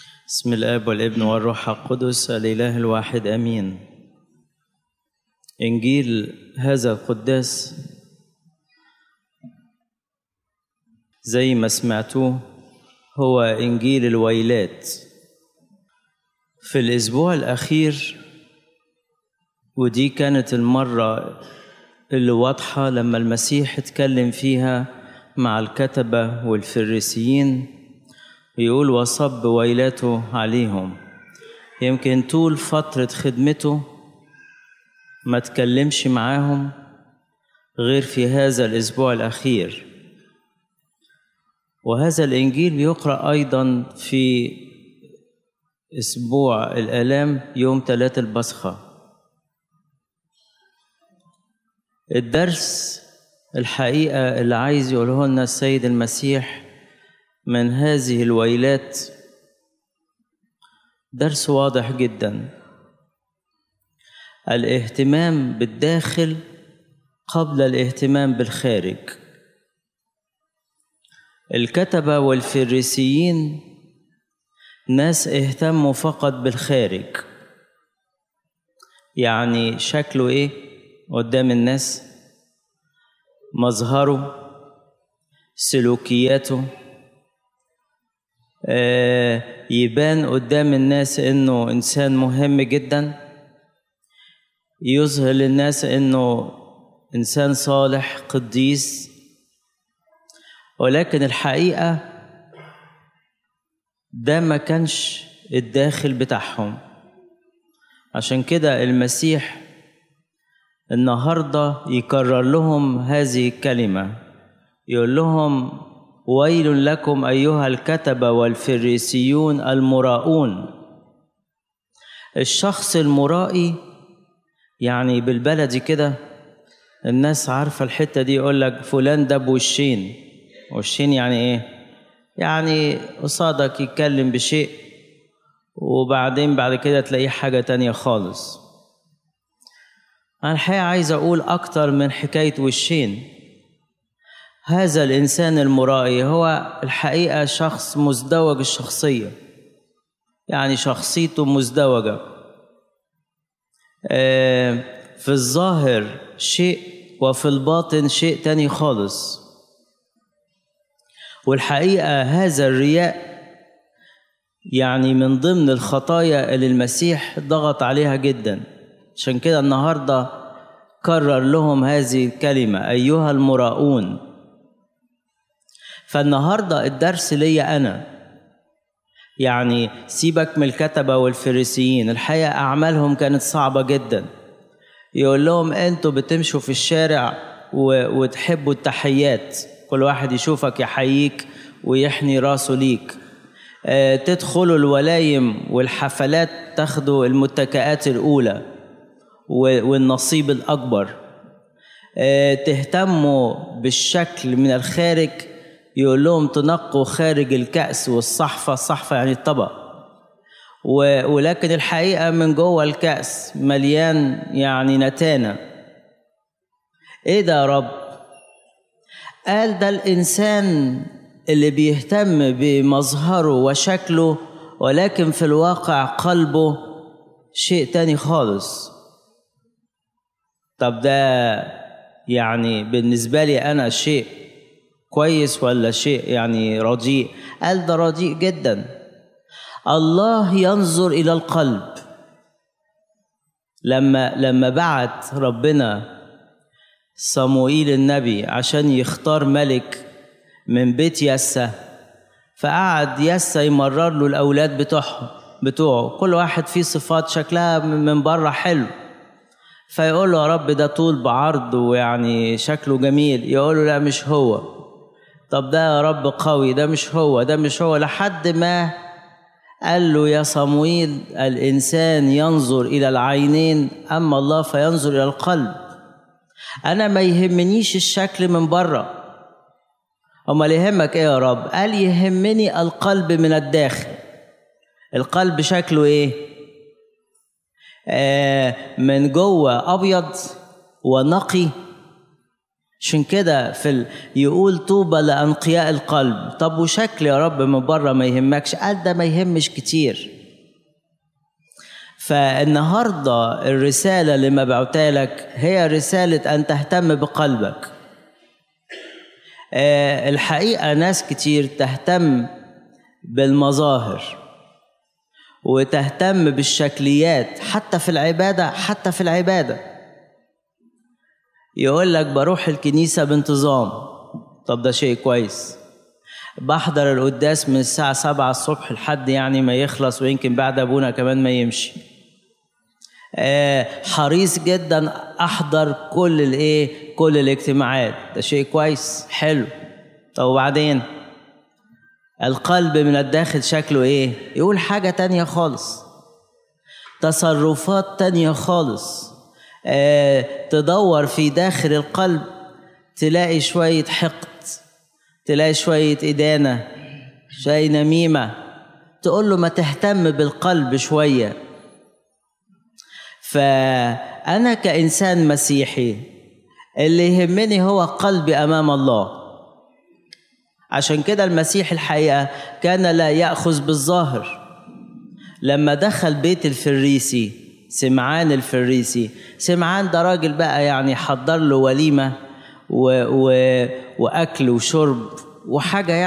بسم الاب والابن والروح القدس الاله الواحد امين انجيل هذا القداس زي ما سمعتوه هو انجيل الويلات في الاسبوع الاخير ودي كانت المره اللي واضحه لما المسيح اتكلم فيها مع الكتبه والفريسيين يقول وصب ويلاته عليهم يمكن طول فترة خدمته ما تكلمش معاهم غير في هذا الأسبوع الأخير وهذا الإنجيل يقرأ أيضا في أسبوع الآلام يوم ثلاثة البصخة الدرس الحقيقة اللي عايز يقوله لنا السيد المسيح من هذه الويلات درس واضح جدا الاهتمام بالداخل قبل الاهتمام بالخارج الكتبه والفريسيين ناس اهتموا فقط بالخارج يعني شكله ايه قدام الناس مظهره سلوكياته يبان قدام الناس انه انسان مهم جدا يظهر للناس انه انسان صالح قديس ولكن الحقيقه ده ما كانش الداخل بتاعهم عشان كده المسيح النهارده يكرر لهم هذه الكلمه يقول لهم ويل لكم ايها الكتبه والفريسيون المراؤون الشخص المرائي يعني بالبلدي كده الناس عارفه الحته دي يقول لك فلان ده بوشين وشين يعني ايه يعني قصادك يتكلم بشيء وبعدين بعد كده تلاقيه حاجه تانية خالص انا الحقيقه عايز اقول اكتر من حكايه وشين هذا الانسان المرائي هو الحقيقه شخص مزدوج الشخصيه يعني شخصيته مزدوجه في الظاهر شيء وفي الباطن شيء تاني خالص والحقيقه هذا الرياء يعني من ضمن الخطايا اللي المسيح ضغط عليها جدا عشان كده النهارده كرر لهم هذه الكلمه ايها المراؤون فالنهارده الدرس ليا انا يعني سيبك من الكتبه والفريسيين الحقيقه اعمالهم كانت صعبه جدا يقول لهم انتوا بتمشوا في الشارع و... وتحبوا التحيات كل واحد يشوفك يحييك ويحني راسه ليك اه تدخلوا الولايم والحفلات تاخدوا المتكئات الاولى و... والنصيب الاكبر اه تهتموا بالشكل من الخارج يقول لهم تنقوا خارج الكأس والصحفة الصحفة يعني الطبق ولكن الحقيقة من جوه الكأس مليان يعني نتانة ايه ده يا رب قال ده الإنسان اللي بيهتم بمظهره وشكله ولكن في الواقع قلبه شيء تاني خالص طب ده يعني بالنسبة لي أنا شيء كويس ولا شيء يعني رديء قال ده رديء جدا الله ينظر الى القلب لما لما بعت ربنا صموئيل النبي عشان يختار ملك من بيت يسا فقعد يسا يمرر له الاولاد بتوعهم بتوعه كل واحد فيه صفات شكلها من بره حلو فيقول له يا رب ده طول بعرض ويعني شكله جميل يقول له لا مش هو طب ده يا رب قوي ده مش هو ده مش هو لحد ما قال له يا صمويل الإنسان ينظر إلى العينين أما الله فينظر إلى القلب أنا ما يهمنيش الشكل من بره أمال يهمك إيه يا رب قال يهمني القلب من الداخل القلب شكله إيه آه من جوه أبيض ونقي عشان كده في ال... يقول طوبى لأنقياء القلب طب وشكل يا رب من بره ما يهمكش قال ده ما يهمش كتير فالنهارده الرسالة اللي مبعوتها لك هي رسالة أن تهتم بقلبك آه الحقيقة ناس كتير تهتم بالمظاهر وتهتم بالشكليات حتى في العبادة حتى في العبادة يقول لك بروح الكنيسة بانتظام طب ده شيء كويس بحضر القداس من الساعة سبعة الصبح لحد يعني ما يخلص ويمكن بعد أبونا كمان ما يمشي آه حريص جدا أحضر كل الإيه كل الاجتماعات ده شيء كويس حلو طب وبعدين القلب من الداخل شكله ايه يقول حاجة تانية خالص تصرفات تانية خالص آه تدور في داخل القلب تلاقي شوية حقد تلاقي شوية إدانة شوية نميمة تقول له ما تهتم بالقلب شوية فأنا كإنسان مسيحي اللي يهمني هو قلبي أمام الله عشان كده المسيح الحقيقة كان لا يأخذ بالظاهر لما دخل بيت الفريسي سمعان الفريسي سمعان ده راجل بقى يعني حضر له وليمة و... و... وأكل وشرب وحاجة يعني